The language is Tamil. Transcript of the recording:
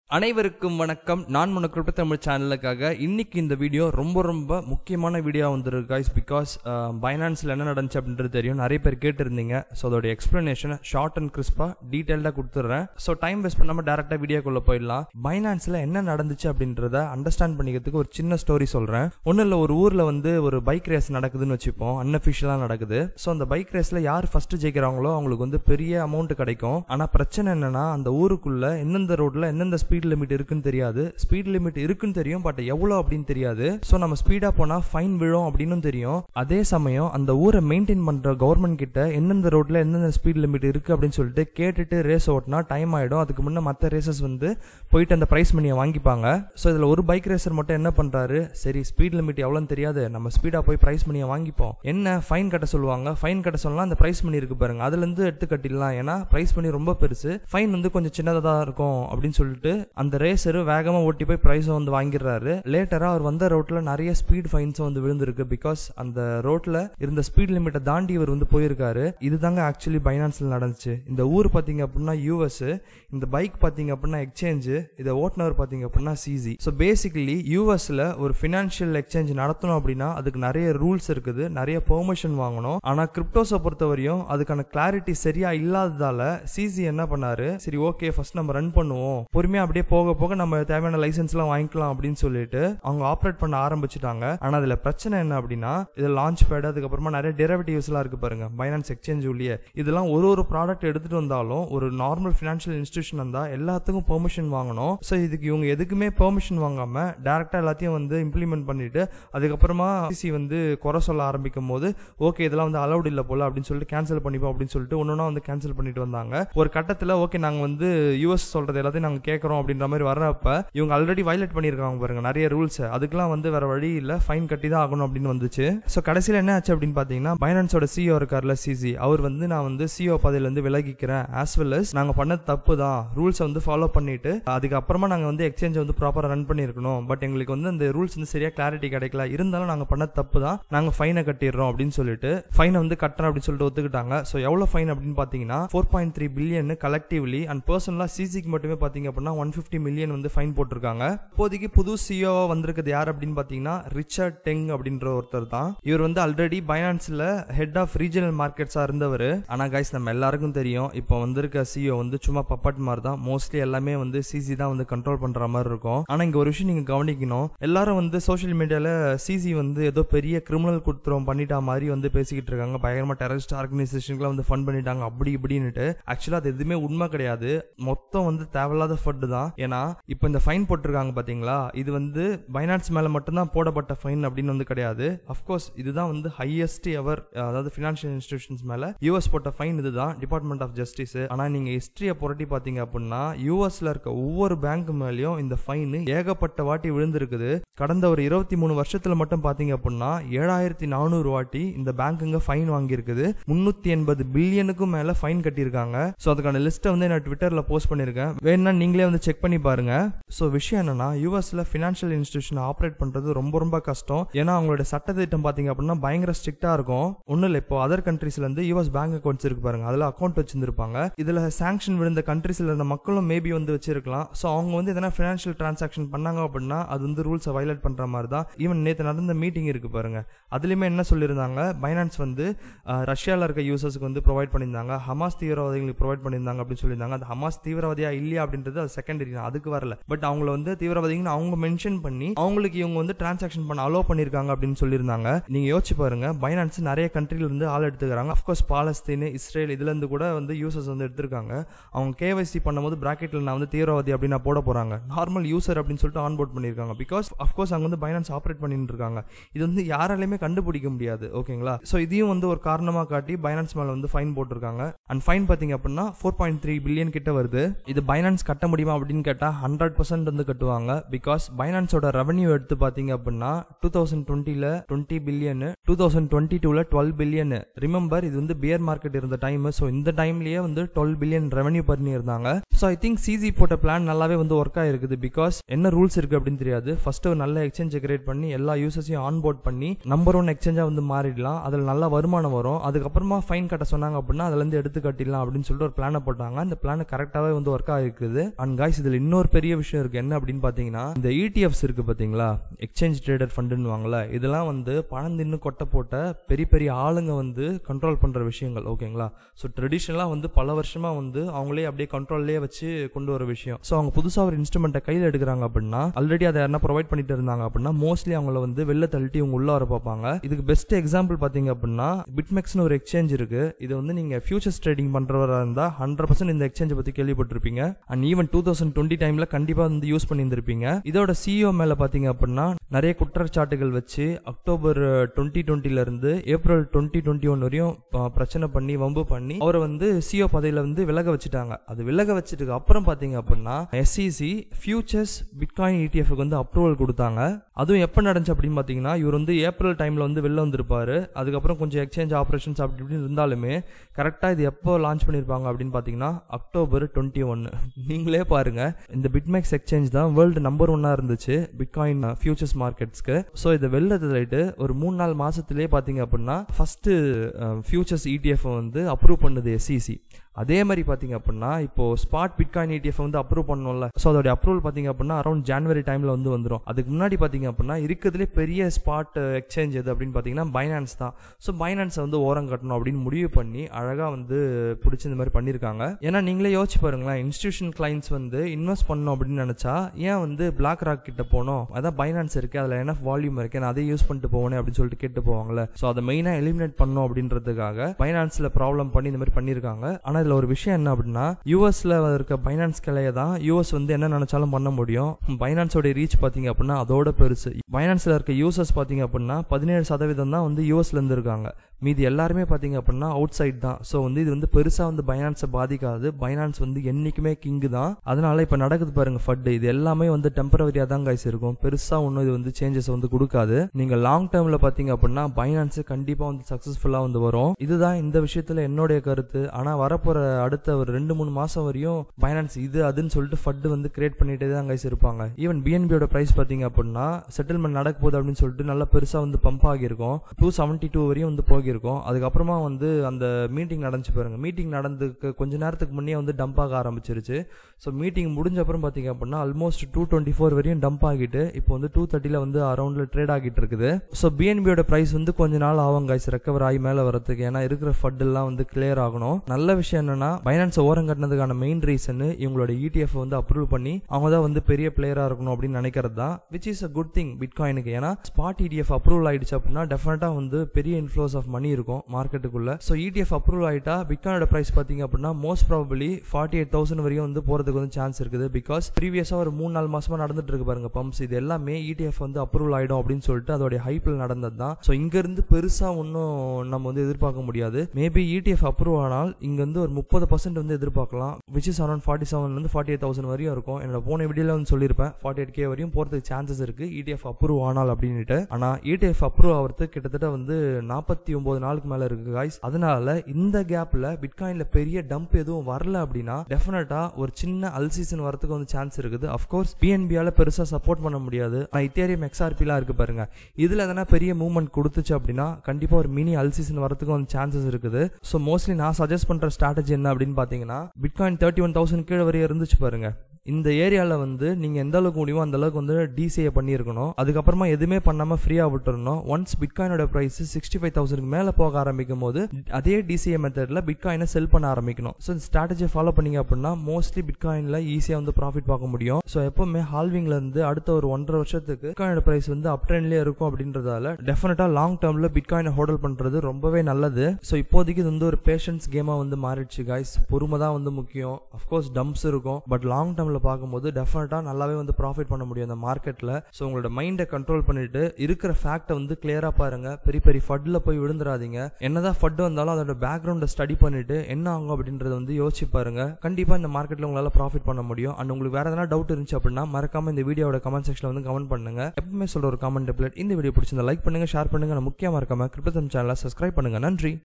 அனைவருக்கும் வணக்கம் நான் முன்ன கிரிப்டோ தமிழ் சேனலுக்காக இன்னைக்கு இந்த வீடியோ ரொம்ப ரொம்ப முக்கியமான வீடியோ வந்துருக்கு guys பிகாஸ் பைனான்ஸில் என்ன நடந்துச்சு அப்படின்றது தெரியும் நிறைய பேர் கேட்டிருந்தீங்க ஸோ அதோட எக்ஸ்பிளனேஷனை ஷார்ட் அண்ட் கிறிஸ்பாக டீட்டெயில்டாக கொடுத்துட்றேன் ஸோ டைம் வேஸ்ட் பண்ணாமல் டேரெக்டாக வீடியோக்குள்ளே போயிடலாம் பைனான்ஸில் என்ன நடந்துச்சு அப்படின்றத அண்டர்ஸ்டாண்ட் பண்ணிக்கிறதுக்கு ஒரு சின்ன ஸ்டோரி சொல்கிறேன் ஒன்றும் இல்லை ஒரு ஊரில் வந்து ஒரு பைக் ரேஸ் நடக்குதுன்னு வச்சுப்போம் அன்அஃபிஷியலாக நடக்குது ஸோ அந்த பைக் ரேஸில் யார் ஃபர்ஸ்ட் ஜெயிக்கிறாங்களோ அவங்களுக்கு வந்து பெரிய அமௌண்ட் கிடைக்கும் ஆனால் பிரச்சனை என்னன்னா அந்த ஊருக்குள்ள எந்தெந்த ரோட்ல எந்தெந்த ஸ்பீட் லிமிட் இருக்குன்னு தெரியாது ஸ்பீட் லிமிட் இருக்குன்னு தெரியும் பட் எவ்வளோ அப்படின்னு தெரியாது ஸோ நம்ம ஸ்பீடாக போனால் ஃபைன் விழும் அப்படின்னு தெரியும் அதே சமயம் அந்த ஊரை மெயின்டைன் பண்ற கவர்மெண்ட் கிட்ட எந்தெந்த ரோட்ல எந்தெந்த ஸ்பீட் லிமிட் இருக்கு அப்படின்னு சொல்லிட்டு கேட்டுட்டு ரேஸ் ஓட்டினா டைம் ஆயிடும் அதுக்கு முன்னே மற்ற ரேசஸ் வந்து போயிட்டு அந்த பிரைஸ் மணியை வாங்கிப்பாங்க ஸோ இதில் ஒரு பைக் ரேசர் மட்டும் என்ன பண்றாரு சரி ஸ்பீட் லிமிட் எவ்வளோன்னு தெரியாது நம்ம ஸ்பீடாக போய் பிரைஸ் மணியை வாங்கிப்போம் என்ன ஃபைன் கட்ட சொல்லுவாங்க ஃபைன் கட்ட சொல்லலாம் அந்த பிரைஸ் மணி இருக்கு பாருங்க அதுல இருந்து எடுத்து கட்டிடலாம் ஏன்னா பிரைஸ் மணி ரொம்ப பெருசு ஃபைன் வந்து கொஞ்சம் சின்னதாக தான் இருக்கும் அப்படின்னு சொல்லிட்டு அந்த ரேசர் வேகமாக ஓட்டி போய் ப்ரைஸும் வந்து வாங்கிடுறாரு லேட்டராக அவர் வந்த ரோட்டில் நிறைய ஸ்பீட் ஃபைன்ஸும் வந்து விழுந்திருக்கு பிகாஸ் அந்த ரோட்டில் இருந்த ஸ்பீட் லிமிட்டை தாண்டி இவர் வந்து போயிருக்காரு இதுதாங்க ஆக்சுவலி பைனான்ஸில் நடந்துச்சு இந்த ஊர் பார்த்தீங்க அப்படின்னா யூஎஸ் இந்த பைக் பார்த்தீங்க அப்படின்னா எக்ஸ்சேஞ்சு இதை ஓட்டுனவர் பார்த்தீங்க அப்படின்னா சிசி ஸோ பேசிக்கலி யூஎஸ்ல ஒரு ஃபினான்ஷியல் எக்ஸ்சேஞ்ச் நடத்தணும் அப்படின்னா அதுக்கு நிறைய ரூல்ஸ் இருக்குது நிறைய பெர்மிஷன் வாங்கணும் ஆனால் கிரிப்டோஸை பொறுத்தவரையும் அதுக்கான கிளாரிட்டி சரியா இல்லாததால சிசி என்ன பண்ணாரு சரி ஓகே ஃபர்ஸ்ட் நம்ம ரன் பண்ணுவோம் பொறுமையா அப்படியே போக போக நம்ம தேவையான லைசன்ஸ்லாம் வாங்கிக்கலாம் அப்படின்னு சொல்லிட்டு அவங்க ஆப்ரேட் பண்ண ஆரம்பிச்சுட்டாங்க ஆனால் அதுல பிரச்சனை என்ன அப்படின்னா இது லான்ச் பேட் அதுக்கப்புறமா நிறைய டெரிவேட்டிவ்ஸ்லாம் இருக்கு பாருங்க பைனான்ஸ் எக்ஸ்சேஞ்ச் உள்ளே இதெல்லாம் ஒரு ஒரு ப்ராடக்ட் எடுத்துட்டு வந்தாலும் ஒரு நார்மல் ஃபினான்ஷியல் இன்ஸ்டியூஷன் இருந்தா எல்லாத்துக்கும் பெர்மிஷன் வாங்கணும் ஸோ இதுக்கு இவங்க எதுக்குமே பெர்மிஷன் வாங்காம டேரக்டா எல்லாத்தையும் வந்து இம்ப்ளிமெண்ட் பண்ணிட்டு அதுக்கப்புறமா சிசி வந்து குறை சொல்ல ஆரம்பிக்கும் போது ஓகே இதெல்லாம் வந்து அலௌட் இல்லை போல அப்படின்னு சொல்லிட்டு கேன்சல் பண்ணிப்போம் அப்படின்னு சொல்லிட்டு ஒன்னொன்னா வந்து கேன்சல் பண்ணிட்டு வந்தாங்க ஒரு கட்டத்தில் ஓகே நாங்கள் வந்து யூஎஸ் சொல்றது எல்லாத்தையும் நாங்கள் கேட்குறோம் அப்படின்ற மாதிரி வர்றப்ப இவங்க ஆல்ரெடி வயலேட் பண்ணியிருக்காங்க பாருங்க நிறைய ரூல்ஸ் அதுக்கெல்லாம் வந்து வேற வழி இல்லை ஃபைன் கட்டி தான் ஆகணும் அப்படின்னு வந்துச்சு ஸோ கடைசியில் என்ன ஆச்சு அப்படின்னு பார்த்தீங்கன்னா பைனான்ஸோட சிஓ இருக்கார்ல சிசி அவர் வந்து நான் வந்து சிஓ பதவியிலேருந்து விலகிக்கிறேன் ஆஸ் வெல் அஸ் நாங்கள் பண்ண தப்பு தான் ரூல்ஸை வந்து ஃபாலோ பண்ணிட்டு அதுக்கப்புறமா நாங்கள் வந்து எக்ஸ்சேஞ்சை வந்து ப்ராப்பராக ரன் பண்ணியிருக்கணும் பட் எங்களுக்கு வந்து அந்த ரூல்ஸ் வந்து சரியா கிளாரிட்டி கிடைக்கல இருந்தாலும் நாங்கள் பண்ண தப்பு தான் நாங்கள் ஃபைனை கட்டிடுறோம் அப்படின்னு சொல்லிட்டு ஃபைனை வந்து கட்டுறோம் அப்படின்னு சொல்லிட்டு ஒத்துக்கிட்டாங்க ஸோ எவ்வளோ ஃபைன் அப்படின்னு பார்த்தீங்கன்னா four point three billion collectively and பர்சனலாக சிசிக்கு மட்டுமே பார்த்தீங்க அப்படின்னா ஒன் ஃபிஃப்டி மில்லியன் வந்து ஃபைன் போட்டிருக்காங்க இப்போதைக்கு புது சிஓ வந்திருக்குது யார் அப்படின்னு பார்த்தீங்கன்னா ரிச்சர்ட் டெங் அப்படின்ற ஒருத்தர் தான் இவர் வந்து ஆல்ரெடி பைனான்ஸில் ஹெட் ஆஃப் ரீஜனல் மார்க்கெட்ஸாக இருந்தவர் ஆனால் கைஸ் நம்ம எல்லாருக்கும் தெரியும் இப்போ வந்திருக்க சிஓ வந்து சும்மா பப்பட் மாதிரி தான் மோஸ்ட்லி எல்லாமே வந்து சிசி தான் வந்து கண்ட்ரோல் பண்ணுற மாதிரி இருக்கும் ஆனால் இங்கே ஒரு விஷயம் நீங்கள் கவனிக்கணும் எல்லாரும் வந்து சோஷியல் மீடியாவில் சிசி வந்து ஏதோ பெரிய கிரிமினல் குற்றம் பண்ணிட்டா மாதிரி வந்து பேசிக்கிட்டு இருக்காங்க பயங்கரமாக டெரரிஸ்ட் ஆர்கனைசேஷனுக்குலாம் வந்து ஃபண்ட் பண்ணிட்டாங்க அப்படி இப்படின்னுட்டு ஆக்சுவலாக அது எதுவுமே உண்மை கிடையாது மொத்தம் வந்து தேவையில்லாத ஃபண்ட் தான் ஏன்னா இப்போ இந்த ஃபைன் போட்டிருக்காங்க பார்த்தீங்களா இது வந்து பைனான்ஸ் மேலே மட்டும்தான் போடப்பட்ட ஃபைன் அப்படின்னு வந்து கிடையாது அஃப்கோர்ஸ் இதுதான் வந்து ஹையஸ்ட் எவர் அதாவது ஃபினான்ஷியல் இன்ஸ்டிடியூஷன்ஸ் மேலே யூஎஸ் போட்ட ஃபைன் இதுதான் டிபார்ட்மெண்ட் ஆஃப் ஜஸ்டிஸ் ஆனால் நீங்கள் ஹிஸ்ட்ரியை புரட்டி பார்த்தீங்க அப்படின்னா யூஎஸ்ல இருக்க ஒவ்வொரு பேங்க் மேலேயும் இந்த ஃபைன் ஏகப்பட்ட வாட்டி விழுந்திருக்குது கடந்த ஒரு இருபத்தி மூணு வருஷத்துல மட்டும் பாத்தீங்க அப்படின்னா ஏழாயிரத்தி நானூறு வாட்டி இந்த பேங்க்குங்க ஃபைன் வாங்கியிருக்குது முன்னூத்தி எண்பது பில்லியனுக்கும் மேல ஃபைன் கட்டியிருக்காங்க ஸோ அதுக்கான லிஸ்ட்டை வந்து நான் ட்விட்டர்ல போஸ்ட் பண்ணியிருக்கேன் வேணும்னா நீங்களே வந்து செக் பண்ணி பாருங்க ஸோ விஷயம் என்னன்னா யூஎஸ்ல ஃபினான்ஷியல் இன்ஸ்டியூஷன் ஆப்ரேட் பண்றது ரொம்ப ரொம்ப கஷ்டம் ஏன்னா அவங்களோட சட்டத்திட்டம் பாத்தீங்க அப்படின்னா பயங்கர ஸ்ட்ரிக்டா இருக்கும் ஒன்றும் இல்லை இப்போ அதர் கண்ட்ரீஸ்ல இருந்து யூஎஸ் பேங்க் அக்கௌண்ட்ஸ் இருக்கு பாருங்க அதுல அக்கௌண்ட் வச்சிருந்திருப்பாங்க இதுல சாங்ஷன் விழுந்த கண்ட்ரீஸ்ல இருந்த மக்களும் மேபி வந்து வச்சிருக்கலாம் ஸோ அவங்க வந்து எதனா ஃபினான்ஷியல் டிரான்சாக்ஷன் பண்ணாங்க அப்படின்னா அது வந்து ரூல்ஸை வயலேட் பண்ற மாதிரி தான் ஈவன் நேற்று நடந்த மீட்டிங் இருக்கு பாருங்க அதுலயுமே என்ன சொல்லியிருந்தாங்க பைனான்ஸ் வந்து அஹ், ரஷ்யால இருக்க யூசர்ஸ்க்கு வந்து ப்ரொவைட் பண்ணியிருந்தாங்க ஹமாஸ் தீவிரவாதிகளுக்கு ப்ரொவைட் பண்ணியிருந்தாங்க அப்படின்னு சொல்லியிருந்தாங்க அது ஹமாஸ் தீவிரவாதியா இல்லையா அப்படின்றது அது செகண்டரி அதுக்கு வரல பட் அவங்கள வந்து தீவிரவாதிகள்னு அவங்க மென்ஷன் பண்ணி அவங்களுக்கு இவங்க வந்து டிரான்சாக்ஷன் பண்ண அலோவ் பண்ணியிருக்காங்க அப்படின்னு சொல்லியிருந்தாங்க நீங்க யோசிச்சு பாருங்க பைனான்ஸ் நிறைய கண்ட்ரில இருந்து ஆள் எடுத்துக்கிறாங்க அஃப்கோர்ஸ் பாலஸ்தீன் இஸ்ரேல் இதுல இருந்து கூட வந்து யூசர்ஸ் வந்து எடுத்திருக்காங்க அவங்க கேவைசி பண்ணும்போது பிராக்கெட்ல நான் வந்து தீவிரவாதி அப்படின்னு நான் போட போறாங்க நார்மல் யூசர் அப்படின்னு சொல்லிட்டு ஆன் போர்ட் பண்ணியிருக்காங்க பிகாஸ் அஃப்கோர்ஸ் அங்க வந்து பைனான்ஸ் ஆப்ரேட் பண்ணிட்டு இருக்காங்க இது வந்து யாராலையுமே கண்டுபிடிக்க முடியாது ஓகேங்களா ஸோ இதையும் வந்து ஒரு காரணமா காட்டி பைனான்ஸ் மேல வந்து ஃபைன் போட்டிருக்காங்க அண்ட் ஃபைன் பாத்தீங்க அப்படின்னா ஃபோர் பாயிண்ட் த்ரீ பில்லியன் கிட்ட வருது இது பைனான்ஸ் கட்ட முடியுமா அப்படின்னு கேட்டா ஹண்ட்ரட் பர்சன்ட் வந்து கட்டுவாங்க பிகாஸ் பைனான்ஸோட ரெவன்யூ எடுத்து பாத்தீங்க அப்படின்னா டூ தௌசண்ட் டுவெண்ட்டில twenty billion two thousand twenty டூல டுவெல் பில்லியன் ரிமெம்பர் இது வந்து பியர் மார்க்கெட் இருந்த டைம் ஸோ இந்த டைம்லயே வந்து டுவெல் பில்லியன் ரெவன்யூ பண்ணி இருந்தாங்க ஸோ ஐ திங்க் சிசி போட்ட பிளான் நல்லாவே வந்து ஒர்க் ஆயிருக்குது பிகாஸ் என்ன ரூல்ஸ் இருக்கு அப்படின்னு தெரியாது ஃபர்ஸ்ட் ஒரு நல்ல எக்ஸ்சேஞ்ச் கிரியேட் பண்ணி எல்லா யூசர்ஸையும் ஆன் போர்ட் பண்ணி நம்பர் ஒன் எக்ஸ்சேஞ்சா வந்து மாறிடலாம் அதில் நல்ல வருமானம் வரும் அதுக்கப்புறமா ஃபைன் கட்ட சொன்னாங்க அப்படின்னா அதுல இருந்து எடுத்து கட்டிடலாம் அப்படின்னு சொல்லிட்டு ஒரு பிளானை போட்டாங்க அந்த பிளான் கரெக்டாகவே வந்து ஒர்க் ஆகிருக்குது அண்ட் காய்ஸ் இதில் இன்னொரு பெரிய விஷயம் இருக்கு என்ன அப்படின்னு பார்த்தீங்கன்னா இந்த இடிஎஃப்ஸ் இருக்கு பார்த்தீங்களா எக்ஸ்சேஞ்ச் ட்ரேடட் ஃபண்டுன்னு வாங்கல இதெல்லாம் வந்து பணம் தின்னு கொட்டை போட்ட பெரிய பெரிய ஆளுங்க வந்து கண்ட்ரோல் பண்ணுற விஷயங்கள் ஓகேங்களா ஸோ ட்ரெடிஷ்னலாக வந்து பல வருஷமாக வந்து அவங்களே அப்படியே கண்ட்ரோல்லே வச்சு கொண்டு வர விஷயம் ஸோ அவங்க புதுசாக ஒரு இன்ஸ்ட்ருமெண்ட்டை கையில் எடுக்கிறாங்க அப்படின்னா ஆல்ரெடி அதை யாரா ப்ரொவைட் பண்ணிட்டு இருந்தாங்க அப்படின்னா மோஸ்ட்லி அவங்கள வந்து வெளில தள்ளிட்டு இவங்க உள்ள வர பார்ப்பாங்க இதுக்கு பெஸ்ட் எக்ஸாம்பிள் பார்த்தீங்க அப்படின்னா பிட்மெக்ஸ்னு ஒரு எக்ஸ்சேஞ்ச் இருக்கு இது வந்து நீங்க ஃபியூச்சர்ஸ் ட்ரேடிங் பண்றவரா இருந்தா ஹண்ட்ரட் பர்சன்ட் இந்த எக்ஸ்சேஞ்ச் பத்தி கேள்விப்பட்டிருப்பீங்க and even two thousand twenty டைம்ல கண்டிப்பா வந்து யூஸ் பண்ணியிருந்திருப்பீங்க இதோட சிஇஓ மேல பாத்தீங்க அப்படின்னா நிறைய குற்றச்சாட்டுகள் வச்சு அக்டோபர் டுவெண்ட்டி டுவெண்ட்டில இருந்து ஏப்ரல் டுவெண்ட்டி டுவெண்ட்டி ஒன் வரையும் ப- பிரச்சனை பண்ணி வம்பு பண்ணி அவரை வந்து சிஓ பதவியில வந்து விலக வச்சுட்டாங்க அது விலக வச்சதுக்கு அப்புறம் பாத்தீங்க அப்படின்னா எஸ்சிசி ஃபியூச்சர்ஸ் பிட்காயின் இடிஎஃப்க்கு வந்து அப்ரூவல் கொடுத்தாங்க அதுவும் எப்போ நடந்துச்சு அப்படின்னு பார்த்தீங்கன்னா இவர் வந்து ஏப்ரல் டைமில் வந்து வெளில வந்திருப்பாரு அதுக்கப்புறம் கொஞ்சம் எக்ஸ்சேஞ்ச் ஆப்ரேஷன்ஸ் அப்படி இப்படின்னு இருந்தாலுமே கரெக்டாக இது எப்போ லான்ச் பண்ணியிருப்பாங்க அப்படின்னு பார்த்தீங்கன்னா அக்டோபர் டுவெண்ட்டி ஒன்று நீங்களே பாருங்க இந்த பிட்மேக்ஸ் எக்ஸ்சேஞ்ச் தான் வேர்ல்டு நம்பர் ஒன்னாக இருந்துச்சு பிட்காயின் ஃபியூச்சர்ஸ் மார்க்கெட்ஸ்க்கு ஸோ இதை வெளில தள்ளிட்டு ஒரு மூணு நாலு மாசத்திலே பார்த்தீங்க அப்படின்னா ஃபர்ஸ்ட் ஃபியூச்சர்ஸ் இடிஎஃப் வந்து அப்ரூவ் பண்ணுது எஸ்சிசி அதே மாதிரி பார்த்தீங்க அப்படின்னா இப்போ ஸ்பாட் பிட்காயின் இடிஎஃப் வந்து அப்ரூவ் பண்ணோம்ல ஸோ அதோட அப்ரூவல் பார்த்தீங்க அப்படின்னா அரௌண்ட் ஜான்வரி டைமில் வந்து வந்துடும் அதுக்கு முன்னாடி பார்த்தீங்க அப்படின்னா இருக்கிறதுலே பெரிய ஸ்பாட் எக்ஸ்சேஞ்ச் எது அப்படின்னு பார்த்தீங்கன்னா பைனான்ஸ் தான் ஸோ பைனான்ஸை வந்து ஓரம் கட்டணும் அப்படின்னு முடிவு பண்ணி அழகாக வந்து பிடிச்சி இந்த மாதிரி பண்ணியிருக்காங்க ஏன்னா நீங்களே யோசிச்சு பாருங்களேன் இன்ஸ்டியூஷன் கிளைண்ட்ஸ் வந்து இன்வெஸ்ட் பண்ணணும் அப்படின்னு நினச்சா ஏன் வந்து பிளாக் ராக் கிட்ட போனோம் அதான் பைனான்ஸ் இருக்கு அதில் என்ன வால்யூம் இருக்கு நான் அதை யூஸ் பண்ணிட்டு போவேனே அப்படின்னு சொல்லிட்டு கேட்டு போவாங்கல்ல ஸோ அதை மெயினாக எலிமினேட் பண்ணணும் அப்படின்றதுக்காக பைனான்ஸில் ப்ராப்ளம் பண்ணி இந்த மாதிரி பண்ணியிருக்காங்க ஆனால் இதில் ஒரு விஷயம் என்ன அப்படின்னா யூஎஸ்ல இருக்க பைனான்ஸ் கிளையை தான் யூஎஸ் வந்து என்ன நினைச்சாலும் பண்ண முடியும் பைனான்ஸோட ரீச் பார்த்தீங்க அப்படின்னா அதோட பெருசு பைனான்ஸ்ல இருக்க யூசர்ஸ் பார்த்தீங்க அப்படின்னா பதினேழு சதவீதம் தான் வந்து யூஎஸ்ல இருந்து இருக்காங்க மீதி எல்லாருமே பார்த்தீங்க அப்படின்னா அவுட் சைட் தான் ஸோ வந்து இது வந்து பெருசாக வந்து பைனான்ஸை பாதிக்காது பைனான்ஸ் வந்து என்றைக்குமே கிங்கு தான் அதனால இப்போ நடக்குது பாருங்க ஃபட் இது எல்லாமே வந்து டெம்பரவரியாக தான் கைஸ் இருக்கும் பெருசாக ஒன்றும் இது வந்து சேஞ்சஸ் வந்து கொடுக்காது நீங்கள் லாங் டேர்மில் பார்த்தீங்க அப்படின்னா பைனான்ஸ் கண்டிப்பாக வந்து சக்ஸஸ்ஃபுல்லாக வந்து வரும் இதுதான் இந்த விஷயத்தில் என்னுடைய கருத்து ஆனால் வரப்போகிற அடுத்த ஒரு ரெண்டு மூணு மாதம் வரையும் பைனான்ஸ் இது அதுன்னு சொல்லிட்டு ஃபட் வந்து கிரியேட் பண்ணிட்டே தான் கைஸ் இருப்பாங்க ஈவன் பிஎன்பியோட ப்ரைஸ் பார்த்தீங்க அப்படின்னா செட்டில்மெண்ட் நடக்க போகுது அப்படின்னு சொல்லிட்டு நல்லா பெருசாக வந்து பம்ப் ஆகியிருக்கும் டூ செவன்ட்டி டூ வரையும் வந்து போகிருக்கும் அதுக்கப்புறமா வந்து அந்த மீட்டிங் நடந்துச்சு பாருங்க மீட்டிங் நடந்துக்கு கொஞ்ச நேரத்துக்கு முன்னே வந்து டம்ப் ஆக ஆரம்பிச்சிருச்சு ஸோ மீட்டிங் முடிஞ்ச அப்புறம் பார்த்தீங்க அப்படின்னா ஆல்மோஸ்ட் டூ டுவெண்ட்டி ஃபோர் வரையும் டம்ப் ஆகிட்டு இப்போ வந்து டூ தேர்ட்டியில் வந்து அரௌண்டில் ட்ரேட் ஆகிட்டு இருக்குது ஸோ பிஎன்பியோட ப்ரைஸ் வந்து கொஞ்ச நாள் ஆகும் கைஸ் ரெக்கவர் ஆகி மேலே வரதுக்கு ஏன்னா இருக்கிற ஃபட் எல்லாம் வந்து கிளியர் ஆகணும் நல்ல விஷயம் என்னன்னா பைனான்ஸ் ஓரம் கட்டினதுக்கான மெயின் ரீசன் இவங்களோட இடிஎஃப் வந்து அப்ரூவ் பண்ணி அவங்க தான் வந்து பெரிய பிளேயரா இருக்கணும் அப்படின்னு நினைக்கிறது தான் which is a good thing பிட்காயினுக்கு ஏன்னா ஸ்பாட் இடிஎஃப் அப்ரூவல் ஆயிடுச்சு அப்படின்னா டெஃபினட்டா வந்து பெரிய இன்ஃப்ளோஸ் ஆஃப் மணி இருக்கும் மார்க்கெட்டுக்குள்ள ஸோ இடிஎஃப் அப்ரூவல் ஆயிட்டா பிட்காயினோட பிரைஸ் பார்த்தீங்க அப்படின்னா most probably forty eight thousand வரையும் வந்து போறதுக்கு வந்து சான்ஸ் இருக்குது பிகாஸ் ப்ரீவியஸாக ஒரு மூணு நாலு மாசமா நடந்துட்டு இருக்கு பாருங்க பம்ப்ஸ் இது எல்லாமே இடிஎஃப் வந்து அப்ரூவல் ஆயிடும் அப்படின்னு சொல்லிட்டு அதோடைய ஹைப்பில் நடந்தது தான் ஸோ இங்க இருந்து பெருசா ஒன்றும் நம்ம வந்து எதிர்பார்க்க முடியாது மேபி இடிஎஃப் அப்ரூவ் ஆனால் இங்க வந்து ஒரு முப்பது பர்சன்ட் வந்து எதிர்பார்க்கலாம் which is around forty seven வந்து ஃபார்ட்டி எயிட் தௌசண்ட் வரையும் இருக்கும் என்னோட போன வீடியோல வந்து சொல்லியிருப்பேன் ஃபார்ட்டி எயிட் கே வரையும் போறதுக்கு சான்சஸ் இருக்கு இடிஎஃப் அப்ரூவ் ஆனால் அப்படின்ட்டு ஆனா இடிஎஃப் அப்ரூவ் ஆகிறதுக்கு கிட்டத்தட்ட வந்து நாற்பத்தி ஒன்பது நாளுக்கு மேல இருக்கு காய்ஸ் அதனால இந்த கேப்ல பிட்காயின்ல பெரிய டம்ப் எதுவும் வரல அப்படின்னா டெஃபினட்டா ஒரு சின்ன அல் சீசன் வரதுக்கு வந்து சான்ஸ் இருக்குது அஃப்கோர்ஸ் பிஎன்பியால பெருசா சப்போர்ட் பண்ண முடியாது ஆனா இத்தேரியம் எக்ஸ்ஆர்பிலாம் இருக்கு பாருங்க இதுல எதனா பெரிய மூவ்மெண்ட் கொடுத்துச்சு அப்படின்னா கண்டிப்பா ஒரு மினி அல் சீசன் வரதுக்கு வந்து சான்சஸ் இருக்குது ஸோ மோஸ்ட்லி நான் சஜஸ்ட் பண்ற ஸ்ட்ராட்டஜி என்ன அப்படின்னு பாத்தீங்கன்னா பிட்காயின் தேர்ட்டி ஒன் தௌசண்ட் கீழே வரையும் இருந்துச்சு பாருங்க இந்த ஏரியாவில் வந்து நீங்கள் எந்த அளவுக்கு முடியுமோ அந்த அளவுக்கு வந்து டிசிஏ பண்ணியிருக்கணும் அதுக்கப்புறமா எதுவுமே பண்ணாமல் ஃப்ரீயாக விட்டுறணும் ஒன்ஸ் பிட்காயினோட ப்ரைஸ் சிக்ஸ்டி ஃபைவ் தௌசண்ட்க்கு மேலே போக ஆரம்பிக்கும் போது அதே டிசிஏ மெத்தடில் பிட்காயினை செல் பண்ண ஆரம்பிக்கணும் ஸோ இந்த ஸ்ட்ராட்டஜியை ஃபாலோ பண்ணீங்க அப்படின்னா மோஸ்ட்லி பிட்காயினில் ஈஸியாக வந்து ப்ராஃபிட் பார்க்க முடியும் ஸோ எப்பவுமே ஹால்விங்ல இருந்து அடுத்த ஒரு ஒன்றரை வருஷத்துக்கு பிட்காயினோட ப்ரைஸ் வந்து அப் ட்ரெண்ட்லேயே இருக்கும் அப்படின்றதால டெஃபினட்டாக லாங் டேர்மில் பிட்காயினை ஹோல்ட் பண்ணுறது ரொம்பவே நல்லது ஸோ இப்போதைக்கு இது வந்து ஒரு பேஷன்ஸ் கேமாக வந்து மாறிடுச்சு காய்ஸ் பொறுமை தான் வந்து முக்கியம் அஃப்கோர்ஸ் டம்ப்ஸ் இருக்கும் பட் லாங் டேர்மில் பார்க்கும்போது டெஃபினட்டாக நல்லாவே வந்து ப்ராஃபிட் பண்ண முடியும் அந்த மார்க்கெட்டில் ஸோ உங்களோட மைண்டை கண்ட்ரோல் பண்ணிட்டு இருக்கிற ஃபேக்ட்டை வந்து கிளியராக பாருங்க பெரிய பெரிய ஃபட்டில் போய் விழுந்துடாதீங்க என்னதான் ஃபட் வந்தாலும் அதோட பேக்ரவுண்டை ஸ்டடி பண்ணிட்டு என்ன ஆகும் அப்படின்றத வந்து யோசிச்சு பாருங்க கண்டிப்பாக இந்த மார்க்கெட்டில் உங்களால் ப்ராஃபிட் பண்ண முடியும் அண்ட் உங்களுக்கு வேற எதனா டவுட் இருந்துச்சு அப்படின்னா மறக்காம இந்த வீடியோட கமெண்ட் செக்ஷனில் வந்து கமெண்ட் பண்ணுங்க எப்பவுமே சொல்ற ஒரு கமெண்ட் பிளேட் இந்த வீடியோ பிடிச்சிருந்தா லைக் பண்ணுங்க ஷேர் பண்ணுங்க நான் முக்கியமாக இருக்காம கிரிப்டோ சேனலை சப்ஸ்கிரைப் பண்ணுங்க நன்றி